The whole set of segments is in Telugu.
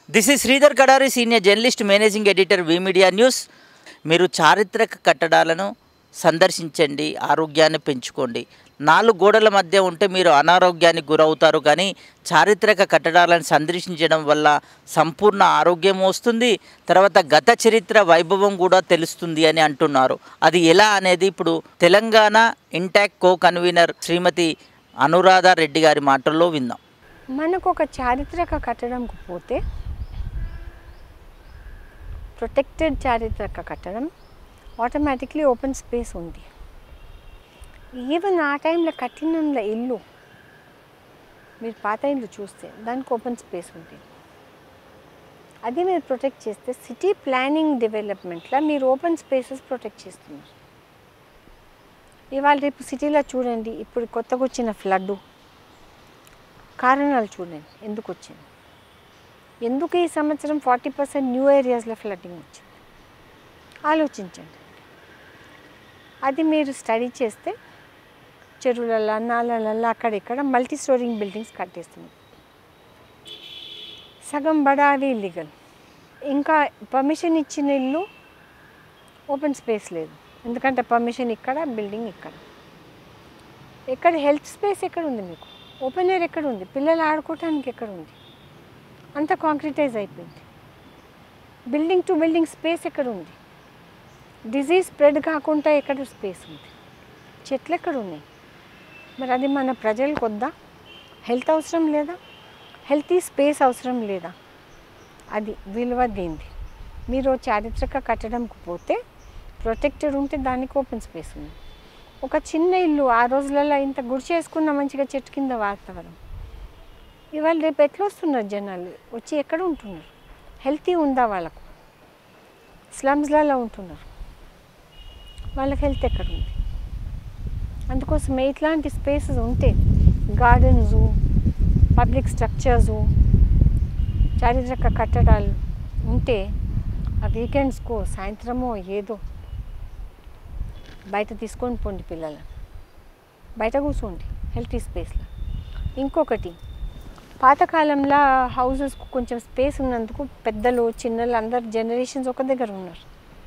this is Sridhar Kadari senior journalist managing editor V media news మీరు చారిత్రక కట్టడాలను సందర్శించండి ఆరోగ్యాన్ని పెంచుకోండి నాలుగు గోడల మధ్య ఉంటే మీరు అనారోగ్యానికి గురవుతారు కానీ చారిత్రక కట్టడాలను సందర్శించడం వల్ల సంపూర్ణ ఆరోగ్యం వస్తుంది తర్వాత గత చరిత్ర వైభవం కూడా తెలుస్తుంది అని అంటున్నారు అది ఎలా అనేది ఇప్పుడు తెలంగాణ ఇంటాక్ కో కన్వీనర్ శ్రీమతి అనురాధ రెడ్డి గారి మాటల్లో విందాం మనకు ఒక చారిత్రక కట్టడంకు పోతే ప్రొటెక్టెడ్ చారిత్రక కట్టడం ఆటోమేటిక్లీ ఓపెన్ స్పేస్ ఉంది ఈవెన్ ఆ టైంలో కట్టిన ఇల్లు మీరు పాత ఇల్లు చూస్తే దానికి ఓపెన్ స్పేస్ ఉంది అది మీరు ప్రొటెక్ట్ చేస్తే సిటీ ప్లానింగ్ డెవలప్మెంట్లో మీరు ఓపెన్ స్పేసెస్ ప్రొటెక్ట్ చేస్తున్నారు ఇవాళ రేపు సిటీలో చూడండి ఇప్పుడు కొత్తగా వచ్చిన ఫ్లడ్ కారణాలు చూడండి ఎందుకు వచ్చింది ఎందుకు ఈ సంవత్సరం ఫార్టీ పర్సెంట్ న్యూ ఏరియాస్లో ఫ్లడ్డింగ్ వచ్చింది ఆలోచించండి అది మీరు స్టడీ చేస్తే చెరువులలో నాలలలో అక్కడిక్కడ మల్టీ స్టోరింగ్ బిల్డింగ్స్ కట్టేస్తుంది సగం బడా అవి ఇల్లీగల్ ఇంకా పర్మిషన్ ఇచ్చిన ఇల్లు ఓపెన్ స్పేస్ లేదు ఎందుకంటే పర్మిషన్ ఇక్కడ బిల్డింగ్ ఇక్కడ ఎక్కడ హెల్త్ స్పేస్ ఎక్కడ ఉంది మీకు ఓపెన్ ఎయిర్ ఎక్కడ ఉంది పిల్లలు ఆడుకోవటానికి ఎక్కడ ఉంది అంత కాంక్రిటైజ్ అయిపోయింది బిల్డింగ్ టు బిల్డింగ్ స్పేస్ ఎక్కడ ఉంది డిజీజ్ స్ప్రెడ్ కాకుండా ఎక్కడ స్పేస్ ఉంది చెట్లు ఎక్కడ ఉన్నాయి మరి అది మన ప్రజలకు వద్దా హెల్త్ అవసరం లేదా హెల్తీ స్పేస్ అవసరం లేదా అది విలువ దేంది మీరు చారిత్రక కట్టడంకు పోతే ప్రొటెక్టెడ్ ఉంటే దానికి ఓపెన్ స్పేస్ ఉంది ఒక చిన్న ఇల్లు ఆ రోజులలో ఇంత గుడి చేసుకున్న మంచిగా చెట్టు కింద వాతావరణం ఇవాళ రేపు ఎట్లా వస్తున్నారు జనాలు వచ్చి ఎక్కడ ఉంటున్నారు హెల్తీ ఉందా వాళ్ళకు స్లమ్స్లలో ఉంటున్నారు వాళ్ళకి హెల్త్ ఎక్కడ ఉంది అందుకోసం ఇట్లాంటి స్పేసెస్ ఉంటే గార్డెన్స్ పబ్లిక్ స్ట్రక్చర్స్ చారిత్రక కట్టడాలు ఉంటే ఆ వీకెండ్స్కో సాయంత్రమో ఏదో బయట తీసుకొని పోండి పిల్లలను బయట కూర్చోండి హెల్తీ స్పేస్లో ఇంకొకటి పాతకాలంలో హౌసెస్కు కొంచెం స్పేస్ ఉన్నందుకు పెద్దలు చిన్నలు అందరు జనరేషన్స్ ఒక దగ్గర ఉన్నారు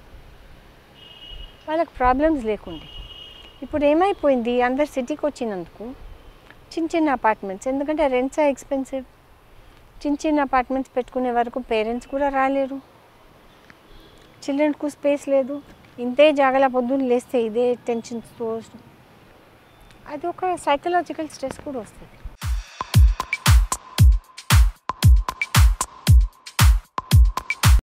వాళ్ళకి ప్రాబ్లమ్స్ లేకుండే ఇప్పుడు ఏమైపోయింది అందరు సిటీకి వచ్చినందుకు చిన్న చిన్న అపార్ట్మెంట్స్ ఎందుకంటే రెంట్స్ ఎక్స్పెన్సివ్ చిన్న చిన్న అపార్ట్మెంట్స్ పెట్టుకునే వరకు పేరెంట్స్ కూడా రాలేరు చిల్డ్రన్కు స్పేస్ లేదు ఇంతే జాగల పొద్దున్న లేస్తే ఇదే టెన్షన్స్తో అది ఒక సైకలాజికల్ స్ట్రెస్ కూడా వస్తుంది